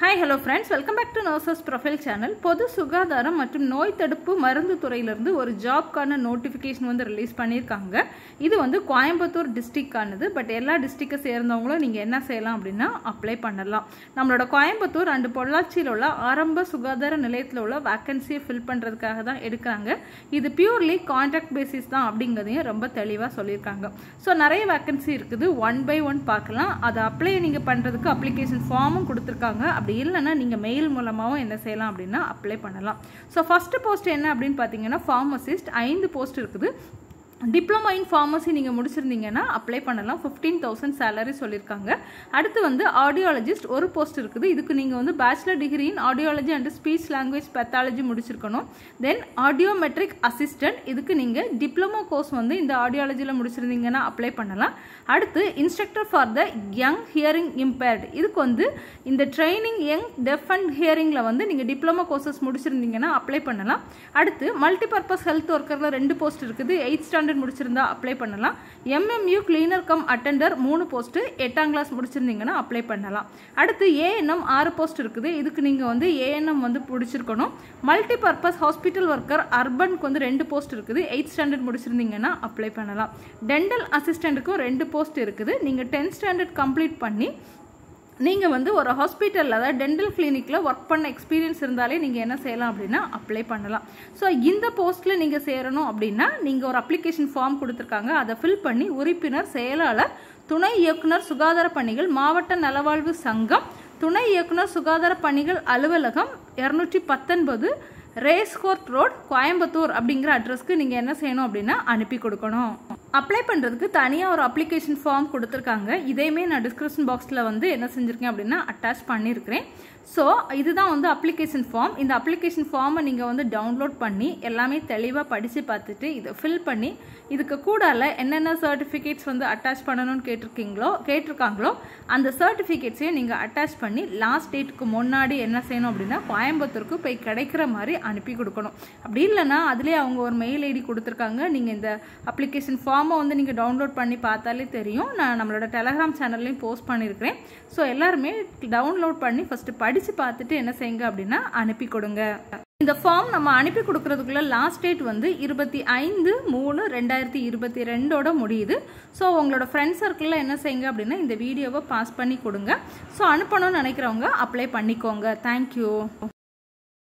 hi hello friends welcome back to nurses profile channel பொது சுகாதாரம் மற்றும் நோய் தடுப்பு மருந்து துறையிலிருந்து ஒரு ஜாப்க்கான நோட்டிஃபிகேஷன் வந்து ரிலீஸ் பண்ணியிருக்காங்க இது வந்து கோயம்புத்தூர் டிஸ்ட்ரிக்டானது பட் எல்லா டிஸ்ட்ரிக்டை சேர்ந்தவங்களும் நீங்கள் என்ன செய்யலாம் அப்படின்னா அப்ளை பண்ணலாம் நம்மளோட கோயம்புத்தூர் அண்டு பொள்ளாச்சியில் உள்ள ஆரம்ப சுகாதார நிலையத்தில் உள்ள வேக்கன்சியை ஃபில் பண்ணுறதுக்காக தான் எடுக்கிறாங்க இது பியூர்லி கான்ட்ராக்ட் பேசிஸ் தான் அப்படிங்கிறதையும் ரொம்ப தெளிவாக சொல்லியிருக்காங்க ஸோ நிறைய வேக்கன்சி இருக்குது ஒன் பை ஒன் பார்க்கலாம் அதை அப்ளை நீங்கள் பண்ணுறதுக்கு அப்ளிகேஷன் ஃபார்மும் கொடுத்துருக்காங்க அப்படி இல்லைன்னா நீங்கள் மெயில் மூலமாகவும் என்ன செய்யலாம் அப்படின்னா அப்ளை பண்ணலாம் ஸோ ஃபஸ்ட்டு போஸ்ட் என்ன அப்படின்னு பார்த்தீங்கன்னா ஃபார்மசிஸ்ட் ஐந்து போஸ்ட் இருக்குது டிப்ளமா இன் ஃபார்மசி நீங்கள் முடிச்சிருந்தீங்கன்னா அப்ளை பண்ணலாம் ஃபிஃப்டீன் தௌசண்ட் சேலரி சொல்லியிருக்காங்க அடுத்து வந்து ஆடியாலஜிஸ்ட் ஒரு போஸ்ட் இருக்குது இதுக்கு நீங்கள் வந்து bachelor degree in audiology and speech language pathology முடிச்சிருக்கணும் தென் ஆடியோமெட்ரிக் அசிஸ்டன்ட் இதுக்கு நீங்கள் டிப்ளமோ கோர்ஸ் வந்து இந்த ஆடியாலஜியில் முடிச்சிருந்தீங்கன்னா அப்ளை பண்ணலாம் அடுத்து instructor for the young hearing impaired இதுக்கு வந்து இந்த ட்ரைனிங் யங் டெஃப் அண்ட் ஹியரிங்கில் வந்து நீங்கள் டிப்ளமோ கோர்சஸ் முடிச்சிருந்தீங்கன்னா அப்ளை பண்ணலாம் அடுத்து மல்டிபர்பஸ் ஹெல்த் ஒர்க்கரில் ரெண்டு போஸ்ட் இருக்குது எயிட் ஸ்டாண்டர்ட் முடிச்சிருந்தா அப்ளை பண்ணலாம் எம்எம்யூ கிளீனர் கம் அட்டெண்டர் மூணு போஸ்ட்டு எட்டாம் கிளாஸ் முடிச்சிருந்தீங்கன்னா அப்ளை பண்ணலாம் அடுத்து ஏஎன்எம் ஆறு போஸ்ட் இருக்குது இதுக்கு நீங்கள் வந்து ஏஎன்எம் வந்து பிடிச்சிருக்கணும் மல்டி பர்பஸ் ஹாஸ்பிட்டல் ஒர்க்கர் அர்பனுக்கு வந்து ரெண்டு போஸ்ட் இருக்குது எயிட் ஸ்டாண்டர்ட் முடிச்சிருந்தீங்கன்னா அப்ளை பண்ணலாம் டென்டல் அசிஸ்டண்ட்டுக்கும் ரெண்டு போஸ்ட் இருக்குது நீங்கள் டென்த் ஸ்டாண்டர்ட் கம்ப்ளீட் பண்ணி நீங்கள் வந்து ஒரு ஹாஸ்பிட்டலில் அதாவது டென்டல் கிளினிக்கில் ஒர்க் பண்ண எக்ஸ்பீரியன்ஸ் இருந்தாலே நீங்கள் என்ன செய்யலாம் அப்படின்னா அப்ளை பண்ணலாம் ஸோ இந்த போஸ்ட்டில் நீங்கள் சேரணும் அப்படின்னா நீங்கள் ஒரு அப்ளிகேஷன் ஃபார்ம் கொடுத்துருக்காங்க அதை ஃபில் பண்ணி உறுப்பினர் செயலாளர் துணை இயக்குனர் சுகாதார பணிகள் மாவட்ட நலவாழ்வு சங்கம் துணை இயக்குனர் சுகாதார பணிகள் அலுவலகம் இரநூற்றி பத்தொன்பது ரேஸ்கோர்ட் ரோட் கோயம்புத்தூர் அப்படிங்கிற அட்ரஸ்க்கு நீங்கள் என்ன செய்யணும் அப்படின்னா அனுப்பி கொடுக்கணும் அப்ளை பண்ணுறதுக்கு தனியாக ஒரு அப்ளிகேஷன் ஃபார்ம் கொடுத்துருக்காங்க இதையுமே நான் டிஸ்கிரிப்ஷன் பாக்ஸில் வந்து என்ன செஞ்சுருக்கேன் அப்படின்னா அட்டாச் பண்ணியிருக்கிறேன் ஸோ இதுதான் வந்து அப்ளிகேஷன் ஃபார்ம் இந்த அப்ளிகேஷன் ஃபார்மை நீங்கள் வந்து டவுன்லோட் பண்ணி எல்லாமே தெளிவாக படித்து பார்த்துட்டு இதை ஃபில் பண்ணி இதுக்கு கூடால என்னென்ன சர்டிஃபிகேட்ஸ் வந்து அட்டாச் பண்ணணும்னு கேட்டிருக்கீங்களோ கேட்டிருக்காங்களோ அந்த சர்டிஃபிகேட்ஸையும் நீங்கள் அட்டாச் பண்ணி லாஸ்ட் டேட்டுக்கு முன்னாடி என்ன செய்யணும் அப்படின்னா கோயம்புத்தூருக்கு போய் கிடைக்கிற மாதிரி அனுப்பி கொடுக்கணும் அப்படி இல்லைன்னா அதிலே அவங்க ஒரு மெயில் ஐடி கொடுத்துருக்காங்க நீங்கள் இந்த அப்ளிகேஷன் ஃபார்மை வந்து நீங்கள் டவுன்லோட் பண்ணி பார்த்தாலே தெரியும் நான் நம்மளோட டெலகிராம் சேனல்லையும் போஸ்ட் பண்ணியிருக்கிறேன் ஸோ எல்லாருமே டவுன்லோட் பண்ணி ஃபஸ்ட்டு படித்து பார்த்துட்டு என்ன செய்யுங்க அப்படின்னா அனுப்பி கொடுங்க இந்த ஃபார்ம் நம்ம அனுப்பி கொடுக்கறதுக்குள்ள லாஸ்ட் டேட் வந்து இருபத்தி ஐந்து மூணு ரெண்டாயிரத்தி இருபத்தி ரெண்டோட முடியுது ஸோ உங்களோட ஃப்ரெண்ட் சர்க்கிளில் என்ன செய்யுங்க அப்படின்னா இந்த வீடியோவை பாஸ் பண்ணி கொடுங்க ஸோ அனுப்பணும்னு நினைக்கிறவங்க அப்ளை பண்ணிக்கோங்க தேங்க்யூ